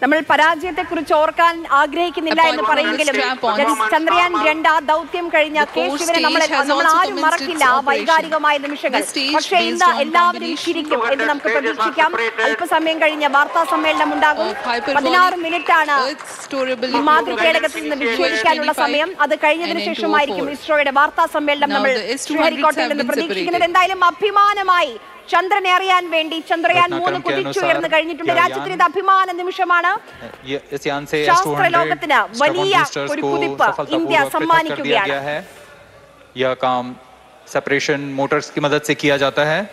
നമ്മൾ പരാജയത്തെക്കുറിച്ച് ഓർക്കാൻ ആഗ്രഹിക്കുന്നില്ല എന്ന് പറയുമെങ്കിലും ജതി- ചന്ദ്രയാൻ രണ്ട് ആ ദൗത്യം കഴിഞ്ഞ കെ ശിവനെ നമ്മൾ നമ്മൾ ആരും മറക്കില്ല ആ വൈകാരികമായ നിമിഷങ്ങൾ പക്ഷേ ഇന്ന് എല്ലാവരും ചിരിക്കും എന്ന് നമുക്ക് പ്രതീക്ഷിക്കാം അല്പസമയം കഴിഞ്ഞ് വാർത്താ സമ്മേളനം ഉണ്ടാകും പതിനാറ് മിനിറ്റ് ആണ് ഈ മാതൃകേടകത്തിൽ നിന്ന് വിച്ഛേദിക്കാനുള്ള സമയം അത് കഴിഞ്ഞതിന് ശേഷമായിരിക്കും ഇസ്രോയുടെ വാർത്താ സമ്മേളനം നമ്മൾ ശ്രീഹരിക്കോട്ടയിൽ നിന്ന് പ്രതീക്ഷിക്കുന്നത് എന്തായാലും അഭിമാനമായി ചന്ദ്രനെ അറിയാൻ വേണ്ടി ചന്ദ്രയാൻ घटनाक्रम മൂന്ന് के കുതിച്ചുയർന്ന് अनुसार കഴിഞ്ഞിട്ടുണ്ട് यह രാജ്യത്തിന് ഇത് അഭിമാന നിമിഷമാണ് ये इस यान से ശാസ്ത്ര ലോകത്തിന് S200 വലിയ boosters ഒരു को കുതിപ്പ് सफलतापूर्वक ഇന്ത്യ पृथक कर दिया സമ്മാനിക്കുകയാണ് गया है यह काम सेपरेशन मोटर्स की मदद से किया जाता है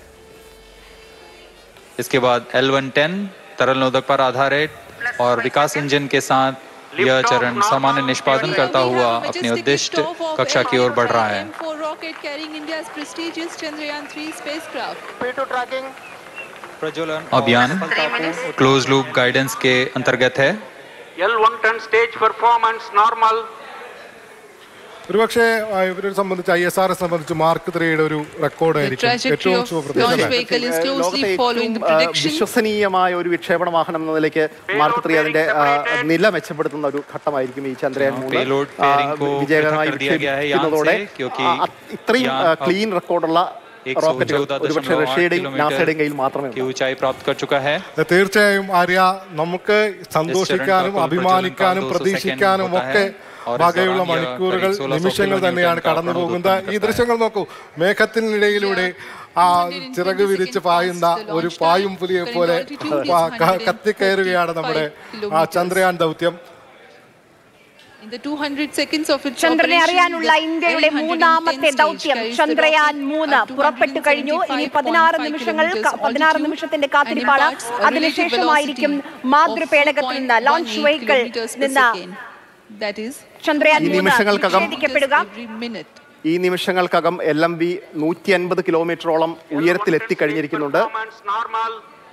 इसके बाद L110 तरल नोदक पर आधारित और विकास इंजन के साथ यह चरण सामान्य निष्पादन करता हुआ अपने उद्दिष्ट कक्षा की ओर बढ़ रहा है rocket carrying India's prestigious Chandrayaan 3 spacecraft. प्रज्वलन अभियान क्लोज लूप गाइडेंस के अंतर्गत है L110 stage performance normal. ഒരുപക്ഷെ ആ, ഇവരെ സംബന്ധിച്ച് ഐ എസ് ആർ സംബന്ധിച്ച് മാർക്ക് ത്രീയുടെ ഒരു റെക്കോർഡായിരിക്കും trajectory ഏറ്റവും of സുപ്രധാനം launch vehicle is closely ലോകത്തെ following the ഏറ്റവും ആ, prediction. വിശ്വസനീയമായ ഒരു വിക്ഷേപണ വാഹനം എന്ന നിലയ്ക്ക് മാർക്ക് ത്രീ അതിന്റെ ആ, നില മെച്ചപ്പെടുത്തുന്ന ഒരു ഘട്ടമായിരിക്കും ഈ ചന്ദ്രയാൻ മൂന്ന് Payload ആ, pairing को വിജയകരമായി पृथक कर दिया गया है यान വിക്ഷേപിക്കുന്നതോടെ से, क्योंकि ആ, അ- ഇത്രയും यान अब ക്ലീൻ റെക്കോർഡുള്ള 114.8 റോക്കറ്റുകൾ ഒരുപക്ഷെ റഷ്യയുടെയും നാസയുടെയും കയ്യിൽ മാത്രമേ की ऊंचाई प्राप्त कर चुका है തീർച്ചയായും ആര്യ നമുക്ക് സന്തോഷിക്കാനും കുൽ അഭിമാനിക്കാനും പ്രജ്വലൻ കാൽ പ്രതീക്ഷിക്കാനും ദിവസം ഒക്കെ സെക്കൻഡ് और വകയുള്ള इस दौरान यह മണിക്കൂറുകൾ करीब 1600 നിമിഷങ്ങൾ തന്നെയാണ് किलोमीटर കടന്നു का പോകുന്നത് प्रणोदक ഈ ദൃശ്യങ്ങൾ നോക്കൂ മേഘത്തിനിടയിലൂടെ ആ ചിറക് വിരിച്ച് പായുന്ന ഒരു പായും പുലിയെ പോലെ പ- ക- കത്തിക്കയറുകയാണ് നമ്മുടെ ആ ചന്ദ്രയാൻ ദൗത്യം In the 200 seconds of its ചന്ദ്രനെ operation, അറിയാനുള്ള the ഇന്ത്യയുടെ L110 മൂന്നാമത്തെ stage ദൗത്യം carries the ചന്ദ്രയാൻ rocket മൂന്ന് up to പുറപ്പെട്ടു കഴിഞ്ഞു ഇനി 175.5 പതിനാറ് നിമിഷങ്ങൾ ക- kilometers പതിനാറ് altitude നിമിഷത്തിന്റെ and കാത്തിരിപ്പാണ് imparts a relative അതിനുശേഷമായിരിക്കും velocity മാതൃപേടകത്തിൽ of നിന്ന് ലോഞ്ച് 4.18 വെഹിക്കിൾ kilometers per നിന്ന് second. That is ചന്ദ്രയാൻ ഈ മൂന്ന് നിമിഷങ്ങൾക്കകം വിച്ഛേദിക്കപ്പെടുക every minute. ഈ നിമിഷങ്ങൾക്കകം എൽ എം ബി നൂറ്റി അൻപത് കിലോമീറ്ററോളം ഉയരത്തിൽ എത്തിക്കഴിഞ്ഞിരിക്കുന്നുണ്ട് Performance normal.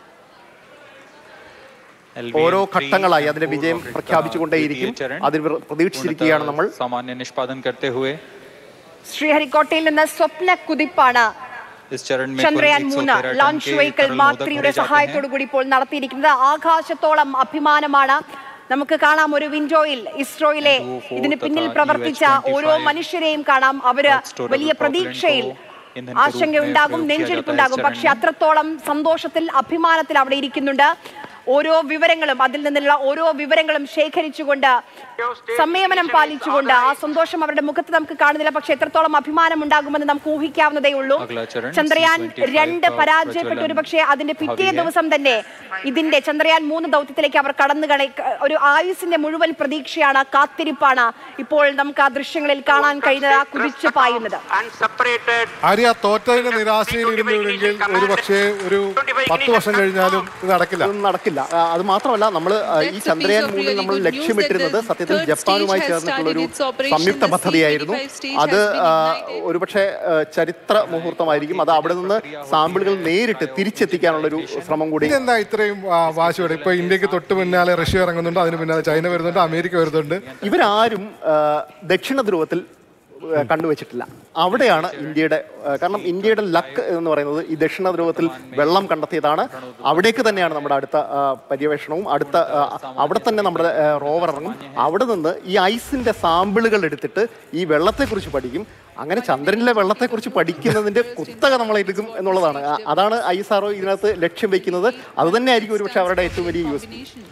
ഓരോ ഘട്ടങ്ങളായി അതിന്റെ വിജയം പ്രഖ്യാപിച്ചുകൊണ്ടേയിരിക്കും അതിൽ പ്ര- പ്രതീക്ഷിച്ചിരിക്കുകയാണ് നമ്മൾ सामान्य निष्पादन करते हुए ശ്രീഹരിക്കോട്ടയിൽ നിന്ന് സ്വപ്ന കുതിപ്പാണ് इस चरण में कुल ചന്ദ്രയാൻ 113 മൂന്ന് टन ലോഞ്ച് के വെഹിക്കിൾ तरल മാർക്ക് नोदक ത്രീയുടെ भरे जाते हैं। സഹായത്തോടു കൂടി ഇപ്പോൾ നടത്തിയിരിക്കുന്നത് ആകാശത്തോളം അഭിമാനമാണ് നമുക്ക് കാണാം ഒരു വിൻഡോയിൽ ഇസ്രോയിലെ Two, four ഇതിന് പിന്നിൽ തഥാ പ്രവർത്തിച്ച UH-25 ഓരോ മനുഷ്യരെയും കാണാം അവര് Hot storage വലിയ propellant പ്രതീക്ഷയിൽ को ईंधन के रूप ആശങ്കയുണ്ടാകും में प्रयोग किया നെഞ്ചെടുപ്പുണ്ടാകും जाता है इस പക്ഷെ चरण में। അത്രത്തോളം സന്തോഷത്തിൽ അഭിമാനത്തിൽ അവിടെ ഇരിക്കുന്നുണ്ട് ഓരോ വിവരങ്ങളും അതിൽ നിന്നുള്ള ഓരോ വിവരങ്ങളും ശേഖരിച്ചുകൊണ്ട് സംയമനം പാലിച്ചുകൊണ്ട് ആ സന്തോഷം അവരുടെ മുഖത്ത് നമുക്ക് കാണുന്നില്ല പക്ഷെ എത്രത്തോളം അഭിമാനം ഉണ്ടാകുമെന്ന് നമുക്ക് ഊഹിക്കാവുന്നതേ ഉള്ളൂ അഗ്ല ചരൺ ചന്ദ്രയാൻ C25 രണ്ട് का പരാജയപ്പെട്ട പ്രജ്വലൻ ഒരു പക്ഷേ അതിന്റെ പിറ്റേ ഭാവിയെ ദിവസം തന്നെ ഇതിന്റെ ചന്ദ്രയാൻ മൂന്ന് ദൗത്യത്തിലേക്ക് അവർ കടന്നു കളി ഒരു ആയുസിന്റെ മുഴുവൻ പ്രതീക്ഷയാണ് കാത്തിരിപ്പാണ് ഇപ്പോൾ നമുക്ക് ആ ദൃശ്യങ്ങളിൽ കാണാൻ കഴിയുന്നത് ആ കുതിച്ചു പായുന്നത് And separated. ആര്യ തോറ്റതിന്റെ നിരാശയിൽ ഇരുന്നിരുന്നെങ്കിൽ ഒരു പക്ഷേ ഒരു പത്ത് വർഷം കഴിഞ്ഞാലും ഇത് നടക്കില്ല ഇതൊന്നും നടക്കില്ല ആ, അത് മാത്രമല്ല നമ്മൾ ഈ ചന്ദ്രയാൻ മൂന്നിൽ നമ്മൾ ലക്ഷ്യമിട്ടിരുന്നത് സത്യത്തിൽ ജപ്പാനുമായി ചേർന്നിട്ടുള്ള ഒരു സംയുക്ത പദ്ധതിയായിരുന്നു അത് ആ, ഒരുപക്ഷെ ആ, ചരിത്ര മുഹൂർത്തമായിരിക്കും അത് അവിടെ നിന്ന് സാമ്പിളുകൾ നേരിട്ട് തിരിച്ചെത്തിക്കാനുള്ള ഒരു ശ്രമം കൂടി ഇതെന്താ ഇത്രയും ആ, വാശിയോടെ ഇപ്പൊ ഇന്ത്യക്ക് തൊട്ട് പിന്നാലെ റഷ്യ ഇറങ്ങുന്നുണ്ട് അതിന് പിന്നാലെ ചൈന വരുന്നുണ്ട് അമേരിക്ക വരുന്നുണ്ട് ഇവരാരും ആ, ദക്ഷിണ ധ്രുവത്തിൽ ആ, കണ്ടുവച്ചിട്ടില്ല അവിടെയാണ് ഇന്ത്യയുടെ ആ, കാരണം ഇന്ത്യയുടെ ലക്ക് എന്ന് പറയുന്നത് ഈ ദക്ഷിണ ധ്രുവത്തിൽ വെള്ളം കണ്ടെത്തിയതാണ് അവിടേക്ക് തന്നെയാണ് നമ്മുടെ അടുത്ത ആ, പര്യവേഷണവും അടുത്ത ആ, അവിടെ തന്നെ നമ്മുടെ ആ, റോവർ ഇറങ്ങും അവിടെ നിന്ന് ഈ ഐസിന്റെ സാമ്പിളുകൾ എടുത്തിട്ട് ഈ വെള്ളത്തെക്കുറിച്ച് പഠിക്കും അങ്ങനെ ചന്ദ്രനിലെ വെള്ളത്തെക്കുറിച്ച് പഠിക്കുന്നതിന്റെ കുത്തക നമ്മൾ എടുക്കും എന്നുള്ളതാണ് ആ, അതാണ് ഐ എസ് ആർഒ ഇതിനകത്ത് ലക്ഷ്യം വെക്കുന്നത് അത് തന്നെ ആയിരിക്കും ഒരുപക്ഷെ അവരുടെ ഏറ്റവും വലിയ യൂസ്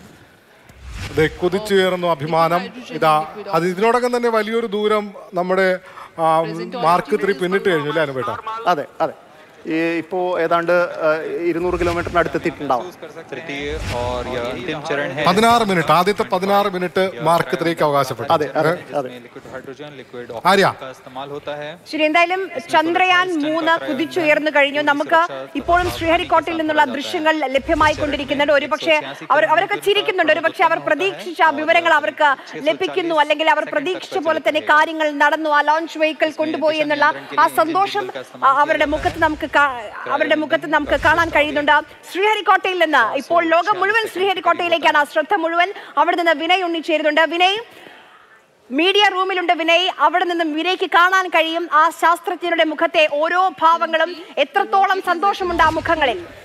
ഇത് കുതിച്ചുയർന്നു അഭിമാനം ഇതാ അത് ഇതിനോടകം തന്നെ വലിയൊരു ദൂരം നമ്മുടെ ആ, മാർക്ക് ത്രീ പിന്നിട്ട് കഴിഞ്ഞു അല്ലേ അനുപേട്ട അതെ അതെ ഈ ഇപ്പോ ഏതാണ്ട് ആ, ഇരുന്നൂറ് കിലോമീറ്ററിന് അടുത്തെത്തിയിട്ടുണ്ടാവും तृतीय और यह अंतिम चरण है പതിനാറ് മിനിറ്റ് ആദ്യത്തെ പതിനാറ് മിനിറ്റ് മാർക്ക് ത്രീക്ക് അവകാശപ്പെട്ടു അതെ അതെ അതെ इसमें लिक्विड हाइड्रोजन लिक्विड आर्या। ऑक्सीजन का इस्तेमाल होता है ശരി എന്തായാലും ചന്ദ്രയാൻ മൂന്ന് കുതിച്ചുയർന്നു കഴിഞ്ഞു നമുക്ക് ഇപ്പോഴും ശ്രീഹരിക്കോട്ടയിൽ നിന്നുള്ള ദൃശ്യങ്ങൾ ലഭ്യമായി കൊണ്ടിരിക്കുന്നുണ്ട് ഒരുപക്ഷെ അവർ അവരൊക്കെ ചിരിക്കുന്നുണ്ട് ഒരുപക്ഷെ അവർ പ്രതീക്ഷിച്ച ആ വിവരങ്ങൾ അവർക്ക് ലഭിക്കുന്നു അല്ലെങ്കിൽ അവർ പ്രതീക്ഷിച്ച പോലെ തന്നെ കാര്യങ്ങൾ നടന്നു ആ ലോഞ്ച് വെഹിക്കിൾ കൊണ്ടുപോയി എന്നുള്ള ആ സന്തോഷം ആ, അവരുടെ മുഖത്ത് നമുക്ക് കാ- അവരുടെ മുഖത്ത് നമുക്ക് കാണാൻ കഴിയുന്നുണ്ട് ശ്രീഹരിക്കോട്ടയിൽ നിന്ന് ഇപ്പോൾ ലോകം മുഴുവൻ ശ്രീഹരിക്കോട്ടയിലേക്കാണ് ആ ശ്രദ്ധ മുഴുവൻ അവിടെ നിന്ന് വിനയ് ഉണ്ണിച്ചേരുന്നുണ്ട് വിനയ് മീഡിയ റൂമിലുണ്ട് വിനയ് അവിടെ നിന്നും വിനയ്ക്ക് കാണാൻ കഴിയും ആ ശാസ്ത്രജ്ഞരുടെ മുഖത്തെ ഓരോ ഭാവങ്ങളും എത്രത്തോളം സന്തോഷമുണ്ട് ആ മുഖങ്ങളിൽ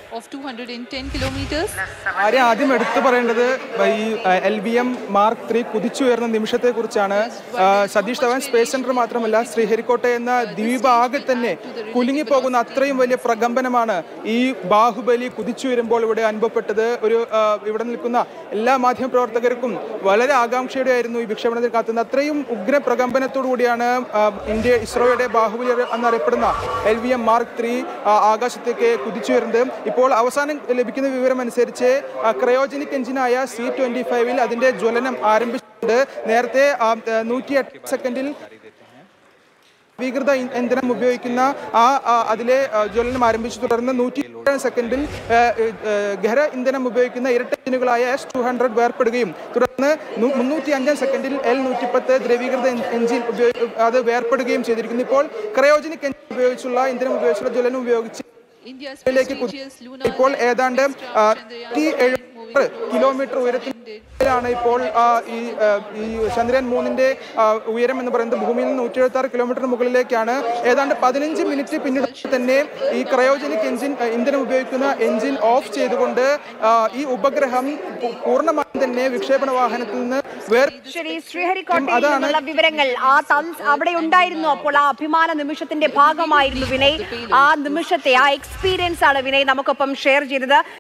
of 210 kilometers. ആര്യ ആദ്യം എടുത്തു പറയേണ്ടത് ഈ L V M mark three കുതിച്ചുയർന്ന നിമിഷത്തെ കുറിച്ചാണ് സതീഷ് ധവാൻ സ്പേസ് സെന്റർ മാത്രമല്ല ശ്രീഹരിക്കോട്ട എന്ന ദ്വീപാകെ തന്നെ കുലുങ്ങിപ്പോകുന്ന അത്രയും വലിയ പ്രകമ്പനമാണ് ഈ ബാഹുബലി കുതിച്ചുയരുമ്പോൾ ഇവിടെ അനുഭവപ്പെട്ടത് ഒരു ആ, ഇവിടെ നിൽക്കുന്ന എല്ലാ മാധ്യമ പ്രവർത്തകർക്കും വളരെ ആകാംക്ഷയുടെ ആയിരുന്നു ഈ വിക്ഷേപണത്തിൽ കാത്തുന്നത് അത്രയും ഉഗ്ര പ്രകമ്പനത്തോടു കൂടിയാണ് ആ, ഇന്ത്യ ഇസ്രോയുടെ ബാഹുബലി എന്നറിയപ്പെടുന്ന L V M mark three ആകാശത്തേക്ക് കുതിച്ചുയരുന്നത് ഇപ്പോൾ അവസാനം ലഭിക്കുന്ന വിവരം അനുസരിച്ച് ക്രയോജനിക് എഞ്ചിനായ സി ട്വന്റി ഫൈവിൽ അതിന്റെ ജ്വലനം ആരംഭിച്ചിട്ടുണ്ട് നേരത്തെ ആ, ആ, നൂറ്റിയെട്ട് സെക്കൻഡിൽ നവീകൃത ഇ- ഇന്ധനം ഉപയോഗിക്കുന്ന ആ ആ, അതിലെ ആ, ജ്വലനം ആരംഭിച്ചു തുടർന്ന് നൂറ്റി സെക്കൻഡിൽ ആ, ആ, ഖര ഇന്ധനം ഉപയോഗിക്കുന്ന ഇരട്ട എഞ്ചിനുകളായ എസ് ടു ഹൺഡ്രഡ് വേർപ്പെടുകയും തുടർന്ന് നു- മുന്നൂറ്റി അഞ്ചാം സെക്കൻഡിൽ എൽ നൂറ്റിപ്പത്ത് ദ്രവീകൃത എൻ- എഞ്ചിൻ ഉപയോഗി അത് വേർപ്പെടുകയും ചെയ്തിരിക്കുന്നു ഇപ്പോൾ ക്രയോജനിക് എഞ്ചിൻ ഉപയോഗിച്ചുള്ള ഇന്ധനം ഉപയോഗിച്ചുള്ള ജ്വലനം ഉപയോഗിച്ച് India's ലേക്ക് കുതി- prestigious lunar ഇപ്പോൾ ഏതാണ്ട് spacecraft ആ, Chandrayaan നൂറ്റി എഴുപത് കിലോമീറ്റർ ഉയരത്തിലാണ് ഇപ്പോൾ ആ, ഈ ആ, ഈ ചന്ദ്രയാൻ മൂന്നിന്റെ ആ, ഉയരം എന്ന് പറയുന്നത് ഭൂമിയിൽ നിന്ന് നൂറ്റി എഴുപത്തി ആറ് കിലോമീറ്റർ മുകളിലേക്കാണ് ഏതാണ്ട് പതിനഞ്ച് മിനിറ്റ് പിന്നീട് തന്നെ ഈ ക്രയോജനിക് എഞ്ചിൻ ആ, ഇന്ധനം ഉപയോഗിക്കുന്ന എഞ്ചിൻ ഓഫ് ചെയ്തുകൊണ്ട് ആ, ഈ ഉപഗ്രഹം പൂ- പൂർണ്ണമായും തന്നെ വിക്ഷേപണ വാഹനത്തിൽ നിന്ന് വേർ ശരി ശ്രീഹരിക്കോട്ടയിൽ അതാണ് നിന്നുള്ള വിവരങ്ങൾ ആ തൻസ് അവിടെ ഉണ്ടായിരുന്നു അപ്പോൾ ആ അഭിമാന നിമിഷത്തിന്റെ ഭാഗമായിരുന്നു വിനയ് ആ നിമിഷത്തെ ആ എക്സ്പീരിയൻസ് ആണ് വിനയ് നമുക്കൊപ്പം ഷെയർ ചെയ്തത്